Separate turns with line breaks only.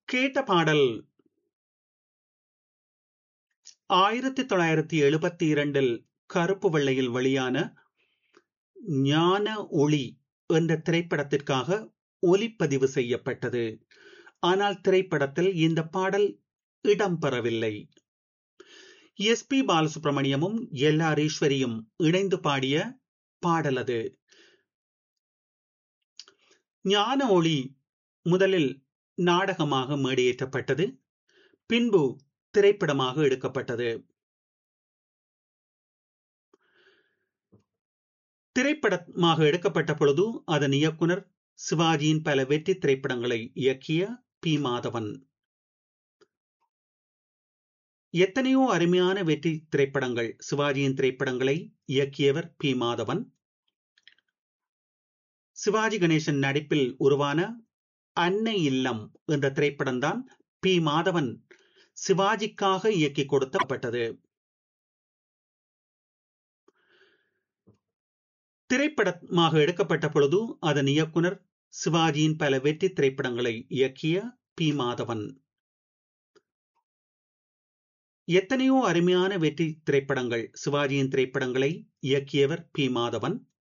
கேட்ட பாடல் ஆயிரத்தி தொள்ளாயிரத்தி எழுபத்தி இரண்டில் கருப்பு வெள்ளையில் வெளியான ஞான ஒளி என்ற திரைப்படத்திற்காக ஒலிப்பதிவு செய்யப்பட்டது ஆனால் திரைப்படத்தில் இந்த பாடல் இடம்பெறவில்லை எஸ் பி பாலசுப்ரமணியமும் எல் ஆர் ஈஸ்வரியும் இணைந்து பாடிய பாடல் அது ஞான ஒளி முதலில் நாடகமாக மேடையேற்றப்பட்டது பின்பு திரைப்படமாக எடுக்கப்பட்டது திரைப்படமாக எடுக்கப்பட்ட பொழுது அதன் இயக்குனர் சிவாஜியின் பல வெற்றி திரைப்படங்களை இயக்கிய பி மாதவன் எத்தனையோ அருமையான வெற்றி திரைப்படங்கள் சிவாஜியின் திரைப்படங்களை இயக்கியவர் பி மாதவன் சிவாஜி கணேசன் நடிப்பில் உருவான அன்னை இல்லம் என்ற திரைப்படம்தான் பி மாதவன் சிவாஜிக்காக இயக்கி கொடுத்தப்பட்டது திரைப்படமாக எடுக்கப்பட்ட பொழுது அதன் இயக்குனர் சிவாஜியின் பல வெற்றி திரைப்படங்களை இயக்கிய பி மாதவன் எத்தனையோ அருமையான வெற்றி திரைப்படங்கள் சிவாஜியின் திரைப்படங்களை இயக்கியவர் பி மாதவன்